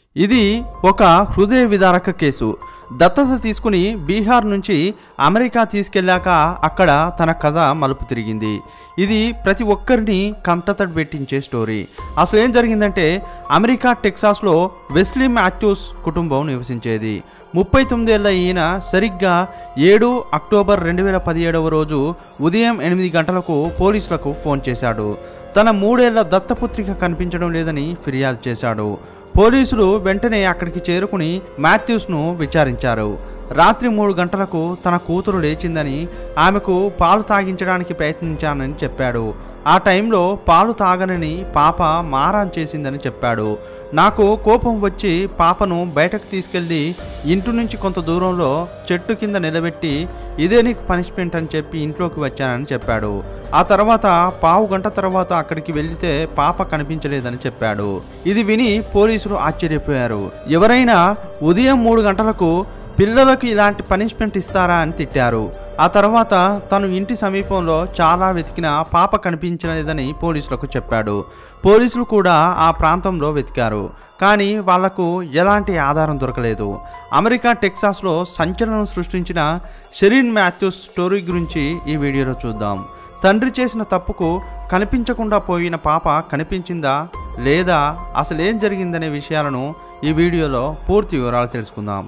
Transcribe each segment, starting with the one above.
ఇది ఒక హృదయ విదారక కేసు దత్తత తీసుకుని బీహార్ నుంచి అమెరికా తీసుకెళ్ళాక అక్కడ తన కథ మలుపు తిరిగింది ఇది ప్రతి ఒక్కరిని కంటతడి పెట్టించే స్టోరీ అసలు ఏం జరిగిందంటే అమెరికా టెక్సాస్లో వెస్లీ మాథ్యూస్ కుటుంబం నివసించేది ముప్పై తొమ్మిదేళ్ల ఈయన సరిగ్గా ఏడు అక్టోబర్ రెండు వేల పదిహేడవ రోజు ఉదయం ఎనిమిది గంటలకు పోలీసులకు ఫోన్ చేశాడు తన మూడేళ్ల దత్తపుత్రిక కనిపించడం లేదని ఫిర్యాదు చేశాడు పోలీసులు వెంటనే అక్కడికి చేరుకుని మాథ్యూస్ను విచారించారు రాత్రి మూడు గంటలకు తన కూతురు లేచిందని ఆమెకు పాలు తాగించడానికి ప్రయత్నించానని చెప్పాడు ఆ టైంలో పాలు తాగనని పాప మారాన్ చేసిందని చెప్పాడు నాకు కోపం వచ్చి పాపను బయటకు తీసుకెళ్ళి ఇంటి నుంచి కొంత దూరంలో చెట్టు కింద నిలబెట్టి ఇదే నీకు పనిష్మెంట్ అని చెప్పి ఇంట్లోకి వచ్చానని చెప్పాడు ఆ తర్వాత పావు గంట తర్వాత అక్కడికి వెళ్లితే పాప కనిపించలేదని చెప్పాడు ఇది విని పోలీసులు ఆశ్చర్యపోయారు ఎవరైనా ఉదయం మూడు గంటలకు పిల్లలకు ఇలాంటి పనిష్మెంట్ ఇస్తారా అని తిట్టారు ఆ తర్వాత తను ఇంటి సమీపంలో చాలా వెతికిన పాప కనిపించలేదని పోలీసులకు చెప్పాడు పోలీసులు కూడా ఆ ప్రాంతంలో వెతికారు కానీ వాళ్లకు ఎలాంటి ఆధారం దొరకలేదు అమెరికా టెక్సాస్లో సంచలనం సృష్టించిన షెరీన్ మాథ్యూస్ స్టోరీ గురించి ఈ వీడియోలో చూద్దాం తండ్రి చేసిన తప్పుకు కనిపించకుండా పోయిన పాప కనిపించిందా లేదా అసలు ఏం జరిగిందనే విషయాలను ఈ వీడియోలో పూర్తి వివరాలు తెలుసుకుందాం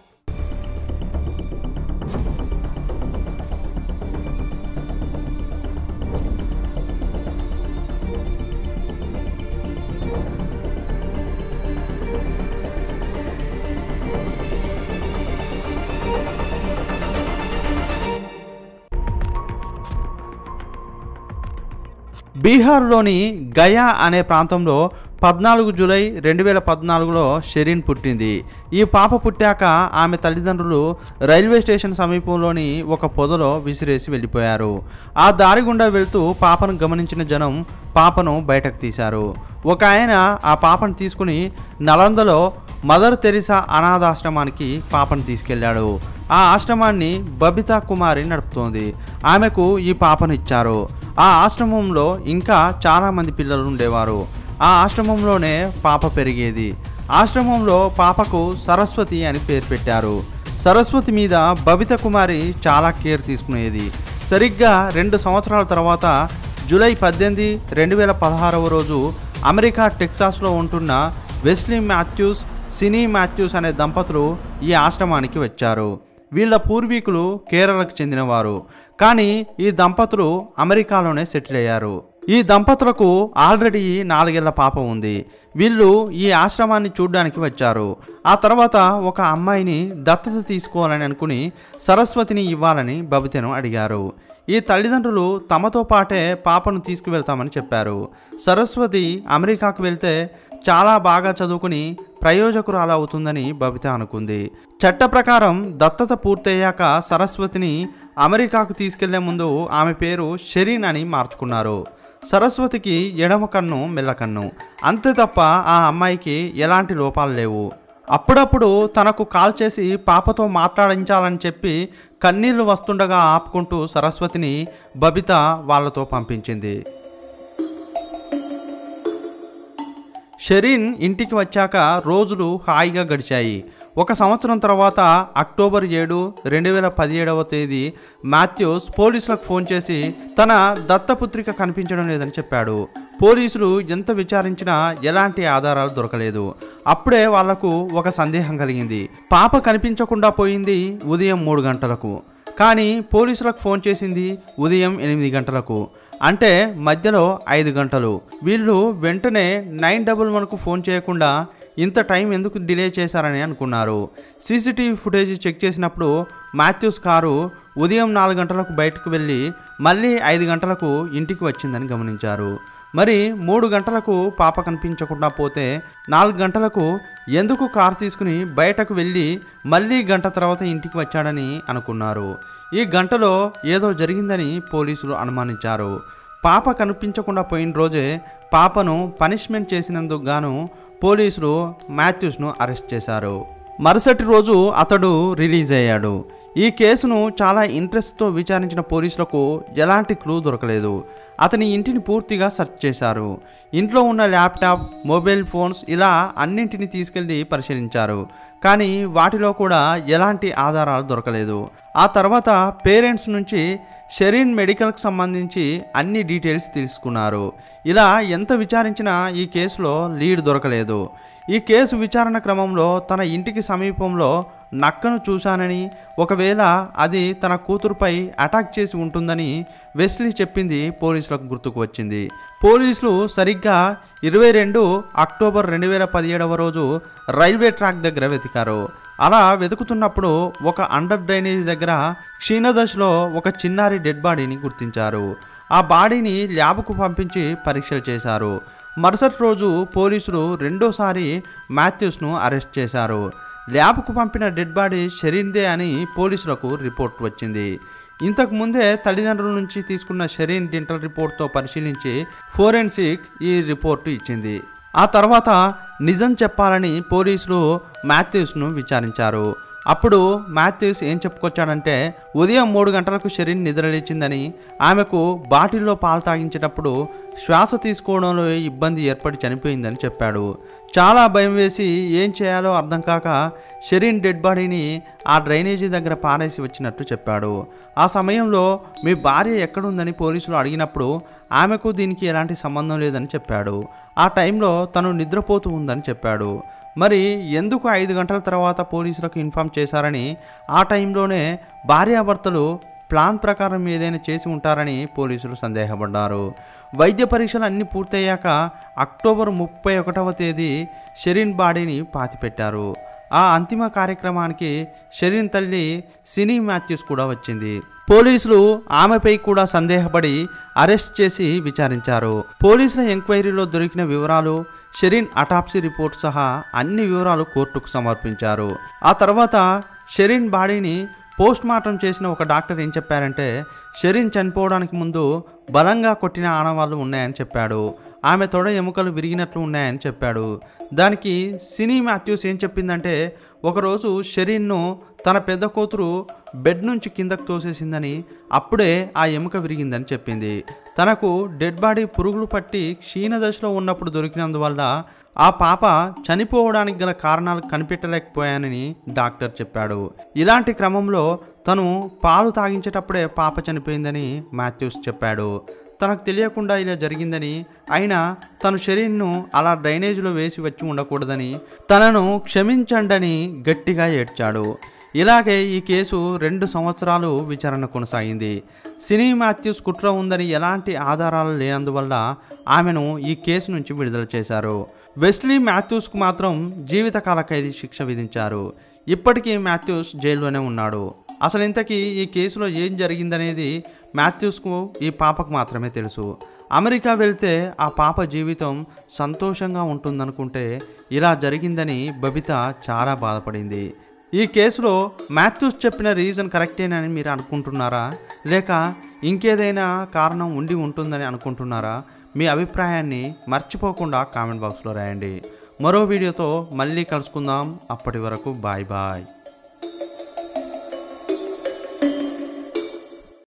బీహార్లోని గయా అనే ప్రాంతంలో పద్నాలుగు జూలై రెండు వేల పద్నాలుగులో షెరీన్ పుట్టింది ఈ పాప పుట్టాక ఆమె తల్లిదండ్రులు రైల్వే స్టేషన్ సమీపంలోని ఒక పొదలో విసిరేసి వెళ్ళిపోయారు ఆ దారి గుండా వెళ్తూ పాపను గమనించిన జనం పాపను బయటకు తీశారు ఒక ఆయన ఆ పాపను తీసుకుని నలందలో మదర్ తెరిసా అనాథాశ్రమానికి పాపను తీసుకెళ్లాడు ఆ ఆశ్రమాన్ని బబితా కుమారి నడుపుతోంది ఆమెకు ఈ పాపను ఇచ్చారు ఆ ఆశ్రమంలో ఇంకా చాలామంది పిల్లలు ఉండేవారు ఆ ఆశ్రమంలోనే పాప పెరిగేది ఆశ్రమంలో పాపకు సరస్వతి అని పేరు పెట్టారు సరస్వతి మీద బబిత కుమారి చాలా కేర్ తీసుకునేది సరిగ్గా రెండు సంవత్సరాల తర్వాత జూలై పద్దెనిమిది రెండు వేల పదహారవ రోజు అమెరికా టెక్సాస్లో ఉంటున్న వెస్లీ మాథ్యూస్ సినీ మాథ్యూస్ అనే దంపతులు ఈ ఆశ్రమానికి వచ్చారు వీళ్ళ పూర్వీకులు కేరళకు చెందినవారు కానీ ఈ దంపతులు అమెరికాలోనే సెటిల్ అయ్యారు ఈ దంపతులకు ఆల్రెడీ నాలుగేళ్ల పాప ఉంది వీళ్ళు ఈ ఆశ్రమాన్ని చూడ్డానికి వచ్చారు ఆ తర్వాత ఒక అమ్మాయిని దత్తత తీసుకోవాలని అనుకుని సరస్వతిని ఇవ్వాలని బబితను అడిగారు ఈ తల్లిదండ్రులు తమతో పాటే పాపను తీసుకువెళ్తామని చెప్పారు సరస్వతి అమెరికాకు వెళ్తే చాలా బాగా చదువుకుని ప్రయోజకురాలు అవుతుందని బబిత అనుకుంది చట్ట ప్రకారం దత్తత పూర్తయ్యాక సరస్వతిని అమెరికాకు తీసుకెళ్లే ముందు ఆమె పేరు షెరీన్ అని మార్చుకున్నారు సరస్వతికి ఎడమ కన్ను మెల్లకన్ను అంతే తప్ప ఆ అమ్మాయికి ఎలాంటి లోపాలు లేవు అప్పుడప్పుడు తనకు కాల్ చేసి పాపతో మాట్లాడించాలని చెప్పి కన్నీళ్లు వస్తుండగా ఆపుకుంటూ సరస్వతిని బబిత వాళ్ళతో పంపించింది షెరీన్ ఇంటికి వచ్చాక రోజులు హాయిగా గడిచాయి ఒక సంవత్సరం తర్వాత అక్టోబర్ ఏడు రెండు వేల పదిహేడవ తేదీ మాథ్యూస్ పోలీసులకు ఫోన్ చేసి తన దత్తపుత్రిక కనిపించడం లేదని చెప్పాడు పోలీసులు ఎంత విచారించినా ఎలాంటి ఆధారాలు దొరకలేదు అప్పుడే వాళ్లకు ఒక సందేహం కలిగింది పాప కనిపించకుండా పోయింది ఉదయం మూడు గంటలకు కానీ పోలీసులకు ఫోన్ చేసింది ఉదయం ఎనిమిది గంటలకు అంటే మధ్యలో ఐదు గంటలు వీళ్ళు వెంటనే నైన్ డబుల్ వన్కు ఫోన్ చేయకుండా ఇంత టైం ఎందుకు డిలే చేశారని అనుకున్నారు సీసీటీవీ ఫుటేజ్ చెక్ చేసినప్పుడు మాథ్యూస్ కారు ఉదయం నాలుగు గంటలకు బయటకు వెళ్ళి మళ్ళీ ఐదు గంటలకు ఇంటికి వచ్చిందని గమనించారు మరి మూడు గంటలకు పాప కనిపించకుండా పోతే నాలుగు గంటలకు ఎందుకు కారు తీసుకుని బయటకు వెళ్ళి మళ్ళీ గంట తర్వాత ఇంటికి వచ్చాడని అనుకున్నారు ఈ గంటలో ఏదో జరిగిందని పోలీసులు అనుమానించారు పాప కనిపించకుండా పోయిన రోజే పాపను పనిష్మెంట్ చేసినందుకు గాను పోలీసులు మాథ్యూస్ను అరెస్ట్ చేశారు మరుసటి రోజు అతడు రిలీజ్ అయ్యాడు ఈ కేసును చాలా ఇంట్రెస్ట్తో విచారించిన పోలీసులకు ఎలాంటి క్లూ దొరకలేదు అతని ఇంటిని పూర్తిగా సెర్చ్ చేశారు ఇంట్లో ఉన్న ల్యాప్టాప్ మొబైల్ ఫోన్స్ ఇలా అన్నింటినీ తీసుకెళ్లి పరిశీలించారు కానీ వాటిలో కూడా ఎలాంటి ఆధారాలు దొరకలేదు ఆ తర్వాత పేరెంట్స్ నుంచి షెరీన్ మెడికల్కి సంబంధించి అన్ని డీటెయిల్స్ తెలుసుకున్నారు ఇలా ఎంత విచారించినా ఈ కేసులో లీడ్ దొరకలేదు ఈ కేసు విచారణ క్రమంలో తన ఇంటికి సమీపంలో నక్కను చూశానని ఒకవేళ అది తన కూతురుపై అటాక్ చేసి ఉంటుందని వెస్లీ చెప్పింది పోలీసులకు గుర్తుకు వచ్చింది పోలీసులు సరిగ్గా ఇరవై రెండు అక్టోబర్ రెండు వేల పదిహేడవ రోజు రైల్వే ట్రాక్ దగ్గర వెతికారు అలా వెతుకుతున్నప్పుడు ఒక అండర్ డ్రైనేజ్ దగ్గర క్షీణదశలో ఒక చిన్నారి డెడ్ బాడీని గుర్తించారు ఆ బాడీని ల్యాబ్కు పంపించి పరీక్షలు చేశారు మరుసటి రోజు పోలీసులు రెండోసారి మాథ్యూస్ను అరెస్ట్ చేశారు ల్యాబ్కు పంపిన డెడ్ బాడీ షరీన్దే అని పోలీసులకు రిపోర్ట్ వచ్చింది ఇంతకు ముందే తల్లిదండ్రుల నుంచి తీసుకున్న షరీన్ డెంటల్ రిపోర్ట్తో పరిశీలించి ఫోరెన్సిక్ ఈ రిపోర్టు ఇచ్చింది ఆ తర్వాత నిజం చెప్పాలని పోలీసులు మాథ్యూస్ను విచారించారు అప్పుడు మాథ్యూస్ ఏం చెప్పుకొచ్చాడంటే ఉదయం మూడు గంటలకు షరీన్ నిద్రలేచిందని ఆమెకు బాటిల్లో పాలు తాగించేటప్పుడు శ్వాస తీసుకోవడంలో ఇబ్బంది ఏర్పడి చనిపోయిందని చెప్పాడు చాలా భయం వేసి ఏం చేయాలో అర్థం కాక షరీన్ డెడ్ బాడీని ఆ డ్రైనేజీ దగ్గర పారేసి వచ్చినట్టు చెప్పాడు ఆ సమయంలో మీ భార్య ఎక్కడుందని పోలీసులు అడిగినప్పుడు ఆమెకు దీనికి ఎలాంటి సంబంధం లేదని చెప్పాడు ఆ టైంలో తను నిద్రపోతూ ఉందని చెప్పాడు మరి ఎందుకు ఐదు గంటల తర్వాత పోలీసులకు ఇన్ఫామ్ చేశారని ఆ టైంలోనే భార్యాభర్తలు ప్లాన్ ప్రకారం ఏదైనా చేసి ఉంటారని పోలీసులు సందేహపడ్డారు వైద్య పరీక్షలు అన్నీ పూర్తయ్యాక అక్టోబర్ ముప్పై ఒకటవ తేదీ షెరీన్ బాడీని పాతిపెట్టారు ఆ అంతిమ కార్యక్రమానికి షెరీన్ తల్లి సినీ మాథ్యూస్ కూడా వచ్చింది పోలీసులు ఆమెపై కూడా సందేహపడి అరెస్ట్ చేసి విచారించారు పోలీసుల ఎంక్వైరీలో దొరికిన వివరాలు షెరీన్ అటాప్సీ రిపోర్ట్ సహా అన్ని వివరాలు కోర్టుకు సమర్పించారు ఆ తర్వాత షెరీన్ బాడీని పోస్ట్ మార్టం చేసిన ఒక డాక్టర్ ఏం చెప్పారంటే షెరీన్ చనిపోవడానికి ముందు బలంగా కొట్టిన ఆనవాళ్ళు ఉన్నాయని చెప్పాడు ఆమె తొడ ఎముకలు విరిగినట్లు ఉన్నాయని చెప్పాడు దానికి సినీ మాథ్యూస్ ఏం చెప్పిందంటే ఒకరోజు షెరీన్ను తన పెద్ద కూతురు బెడ్ నుంచి కిందకు తోసేసిందని అప్పుడే ఆ ఎముక విరిగిందని చెప్పింది తనకు డెడ్ బాడీ పురుగులు పట్టి క్షీణదశలో ఉన్నప్పుడు దొరికినందువల్ల ఆ పాప చనిపోవడానికి గల కారణాలు కనిపెట్టలేకపోయానని డాక్టర్ చెప్పాడు ఇలాంటి క్రమంలో తను పాలు తాగించేటప్పుడే పాప చనిపోయిందని మాథ్యూస్ చెప్పాడు తనకు తెలియకుండా ఇలా జరిగిందని అయినా తను షరీన్ను అలా డ్రైనేజీలో వేసి వచ్చి ఉండకూడదని తనను క్షమించండని గట్టిగా ఏడ్చాడు ఇలాగే ఈ కేసు రెండు సంవత్సరాలు విచారణ కొనసాగింది సినీ మాథ్యూస్ కుట్ర ఉందని ఎలాంటి ఆధారాలు లేనందువల్ల ఆమెను ఈ కేసు నుంచి విడుదల చేశారు వెస్లీ మాథ్యూస్కు మాత్రం జీవితకాల ఖైదీ శిక్ష విధించారు ఇప్పటికీ మాథ్యూస్ జైల్లోనే ఉన్నాడు అసలు ఇంతకీ ఈ కేసులో ఏం జరిగిందనేది మాథ్యూస్కు ఈ పాపకు మాత్రమే తెలుసు అమెరికా వెళ్తే ఆ పాప జీవితం సంతోషంగా ఉంటుందనుకుంటే ఇలా జరిగిందని బబిత చాలా బాధపడింది ఈ కేసులో మాథ్యూస్ చెప్పిన రీజన్ కరెక్టేనని మీరు అనుకుంటున్నారా లేక ఇంకేదైనా కారణం ఉండి ఉంటుందని అనుకుంటున్నారా మీ అభిప్రాయాన్ని మర్చిపోకుండా కామెంట్ బాక్స్లో రాయండి మరో వీడియోతో మళ్ళీ కలుసుకుందాం అప్పటి వరకు బాయ్ బాయ్